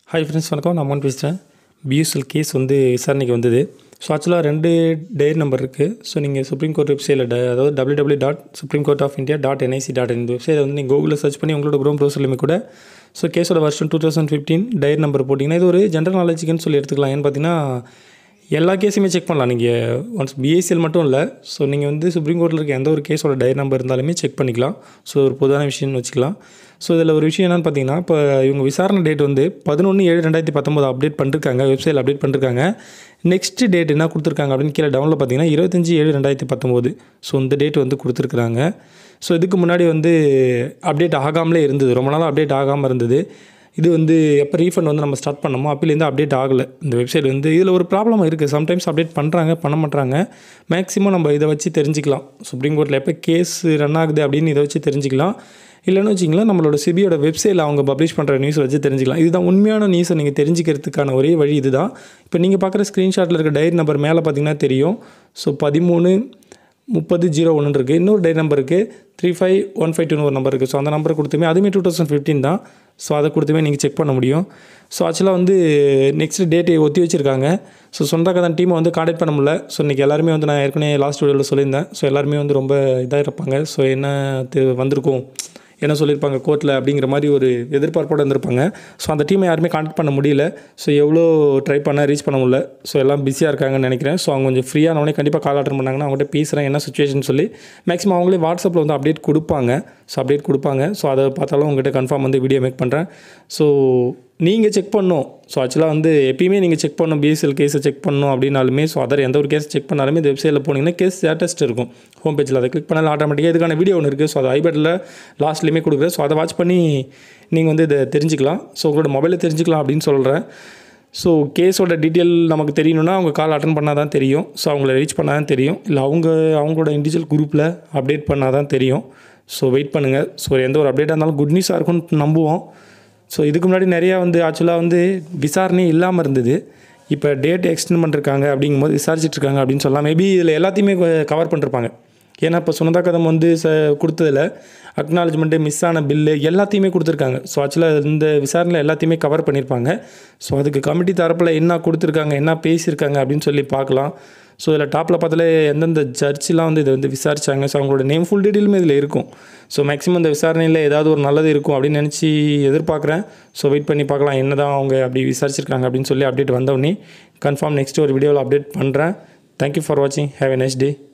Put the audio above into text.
hi friends வணக்கம் நான் அம்மன் பேசுகிறேன் பிஎஸ்எல் கேஸ் வந்து விசாரணைக்கு வந்தது ஸோ ஆக்சுவலாக ரெண்டு டேர் நம்பர் இருக்குது ஸோ நீங்கள் சுப்ரீம் கோர்ட் வெப்சைட்டில் அதாவது W W dot supreme court of India dot NIC dot இந்த வெப்சைட் வந்து நீங்கள் கூகுளில் சர்ச் பண்ணி உங்களோட குரோம் ப்ரௌசர்லையுமே கூட ஸோ கேஸோட வருஷன் two thousand fifteen diary number போட்டிங்கன்னா இது ஒரு ஜென்ரல் நாலேஜுக்குன்னு சொல்லி எடுத்துக்கலாம் ஏன்னு பார்த்தீங்கன்னா எல்லா கேஸுமே செக் பண்ணலாம் நீங்கள் ஒன்ஸ் பிஎஸ்சிஎல் மட்டும் இல்லை ஸோ நீங்கள் வந்து சுப்ரீம் கோர்ட்டில் இருக்க எந்த ஒரு கேஸோட டயர் நம்பர் இருந்தாலுமே செக் பண்ணிக்கலாம் ஸோ ஒரு பொதுவான விஷயம்னு வச்சுக்கலாம் ஸோ இதில் ஒரு விஷயம் என்னென்னு பார்த்தீங்கன்னா இப்போ இவங்க விசாரணை டேட் வந்து பதினொன்று ஏழு ரெண்டாயிரத்தி பத்தொம்போது அப்டேட் பண்ணிருக்காங்க வெப்சைட்டில் அப்டேட் பண்ணிருக்காங்க நெக்ஸ்ட் டேட் என்ன கொடுத்துருக்காங்க அப்படின்னு கீழே டவுனில் பார்த்தீங்கன்னா இருபத்தஞ்சி ஏழு ரெண்டாயிரத்தி பத்தொம்போது ஸோ இந்த டேட் வந்து கொடுத்துருக்குறாங்க ஸோ இதுக்கு முன்னாடி வந்து அப்டேட் ஆகாமலே இருந்தது ரொம்ப நாளாக அப்டேட் ஆகாமல் இருந்தது இது வந்து எப்போ ரீஃபண்ட் வந்து நம்ம ஸ்டார்ட் பண்ணோமோ அப்போலேருந்து அப்டேட் ஆகலை இந்த வெப்சைட் வந்து இதில் ஒரு ப்ராப்ளம் இருக்குது சம்டைம்ஸ் அப்டேட் பண்ணுறாங்க பண்ண மாட்டாங்க மேக்ஸிமம் நம்ம இதை வச்சு தெரிஞ்சுக்கலாம் சுப்ரீம் கோர்ட்டில் எப்போ கேஸ் ரன் ஆகுது அப்படின்னு இதை வச்சு தெரிஞ்சுக்கலாம் இல்லைன்னு வச்சிங்களேன் நம்மளோட சிபியோட வெப்சைட்டில் அவங்க பப்ளிஷ் பண்ணுற நியூஸ் வச்சு தெரிஞ்சுக்கலாம் இதுதான் உண்மையான நியூஸை நீங்கள் தெரிஞ்சுக்கிறதுக்கான ஒரே வழி இதுதான் இப்போ நீங்கள் பார்க்குற ஸ்க்ரீன்ஷாட்டில் இருக்க டைரி நம்பர் மேலே பார்த்தீங்கன்னா தெரியும் ஸோ பதிமூணு முப்பது ஜீரோ ஒன்று இருக்குது இன்னொரு டே நம்பர் இருக்குது த்ரீ ஃபைவ் ஒன் ஃபைவ் டூன்னு ஒரு நம்பர் இருக்குது ஸோ அந்த நம்பர் கொடுத்துமே அதுவுமே டூ தௌசண்ட் ஃபிஃப்டீன் தான் ஸோ அதை கொடுத்துமே நீங்கள் செக் பண்ண முடியும் ஸோ ஆக்சுவலாக வந்து நெக்ஸ்ட் டேட்டை ஒத்தி வச்சுருக்காங்க ஸோ சொந்தக்காரன் டீமை வந்து காண்டாக்ட் பண்ண முடியல ஸோ இன்றைக்கி எல்லாருமே வந்து நான் ஏற்கனவே லாஸ்ட் வீடியோவில் சொல்லியிருந்தேன் ஸோ எல்லாருமே வந்து ரொம்ப இதாக இருப்பாங்க ஸோ என்ன தெ- வந்திருக்கும் என்ன சொல்லியிருப்பாங்க கோர்ட்டில் அப்படிங்கிற மாதிரி ஒரு எதிர்பார்ப்போடு இருந்திருப்பாங்க ஸோ அந்த டீமை யாருமே கான்டாக்ட் பண்ண முடியல ஸோ எவ்வளோ ட்ரை பண்ண ரீச் பண்ண முடியல ஸோ எல்லாம் பிஸியாக இருக்காங்கன்னு நினைக்கிறேன் ஸோ அவங்க கொஞ்சம் ஃப்ரீயானவனே கண்டிப்பாக கால் அட்டன் பண்ணாங்கன்னா அவங்கள்ட்ட பேசுகிறேன் என்ன சுச்சுவேஷன் சொல்லி மேக்ஸிமம் அவங்களே வாட்ஸ்அப்பில் வந்து அப்டேட் கொடுப்பாங்க ஸோ அப்டேட் கொடுப்பாங்க ஸோ அதை பார்த்தாலும் உங்கள்கிட்ட கன்ஃபார்ம் வந்து வீடியோ மேக் பண்ணுறேன் ஸோ நீங்கள் செக் பண்ணணும் ஸோ ஆக்சுவலாக வந்து எப்பயுமே நீங்கள் செக் பண்ணணும் பிஎஸ்எல் கேஸை செக் பண்ணணும் அப்படின்னாலுமே ஸோ அதர் எந்த ஒரு கேஸ் செக் பண்ணாலுமே இந்த வெப்சைட்டில் போனீங்கன்னா கேஸ் ஸ்டேட்டஸ்ட் இருக்கும் ஹோம் பேஜில் அதை கிளிக் பண்ணாலும் ஆட்டோமேட்டிக்காக இதுக்கான வீடியோ ஒன்று இருக்குது ஸோ அது ஐபேட்டில் லாஸ்ட்லேயுமே கொடுக்குறேன் ஸோ அதை வாட்ச் பண்ணி நீங்கள் வந்து இதை தெரிஞ்சுக்கலாம் ஸோ உங்களோட மொபைலில் தெரிஞ்சுக்கலாம் அப்படின்னு சொல்கிறேன் ஸோ கேஸோட டீட்டெயில் நமக்கு தெரியணும்னா அவங்க கால் அட்டன் பண்ணால் தான் தெரியும் ஸோ அவங்கள ரீச் பண்ணால் தான் தெரியும் இல்லை அவங்க அவங்களோட இண்டிவிஜுவல் குரூப்பில் அப்டேட் பண்ணால் தான் தெரியும் ஸோ வெயிட் பண்ணுங்கள் ஸோ எந்த ஒரு அப்டேட்டாக இருந்தாலும் குட் நியூஸாக இருக்கும்னு நம்புவோம் ஸோ இதுக்கு முன்னாடி நிறையா வந்து ஆக்சுவலாக வந்து விசாரணை இல்லாமல் இருந்தது இப்போ டேட் எக்ஸ்டெண்ட் பண்ணிருக்காங்க அப்படிங்கும்போது விசாரிச்சுட்டு இருக்காங்க அப்படின்னு சொல்லலாம் மேபி இதில் எல்லாத்தையுமே கவர் பண்ணிருப்பாங்க ஏன்னா இப்போ சுனதா கதம் வந்து ச கொடுத்ததில் அக்னாலஜ்மெண்ட்டு மிஸ் ஆன பில்லு எல்லாத்தையுமே கொடுத்துருக்காங்க ஸோ ஆக்சுவலாக இந்த விசாரணையில் எல்லாத்தையுமே கவர் பண்ணியிருப்பாங்க ஸோ அதுக்கு கமிட்டி தரப்பில் என்ன கொடுத்துருக்காங்க என்ன பேசியிருக்காங்க அப்படின்னு சொல்லி பார்க்கலாம் ஸோ இதில் டாப்பில் பார்த்தாலே எந்தெந்த ஜட்ஜெலாம் வந்து இதை வந்து விசாரிச்சாங்க ஸோ அவங்களோட நேம் ஃபுல் டீட்டெயிலுமே இதில் இருக்கும் ஸோ மேக்ஸிமம் இந்த விசாரணையில் ஏதாவது ஒரு நல்லது இருக்கும் அப்படின்னு நினச்சி எதிர்பார்க்குறேன் ஸோ வெயிட் பண்ணி பார்க்கலாம் என்ன தான் அவங்க அப்படி விசாரிச்சிருக்காங்க அப்படின்னு சொல்லி அப்டேட் வந்தோடனே கன்ஃபார்ம் நெக்ஸ்ட் ஒரு வீடியோவில் அப்டேட் பண்ணுறேன் தேங்க்யூ ஃபார் வாட்சிங் ஹேவ் எ நைஸ் டே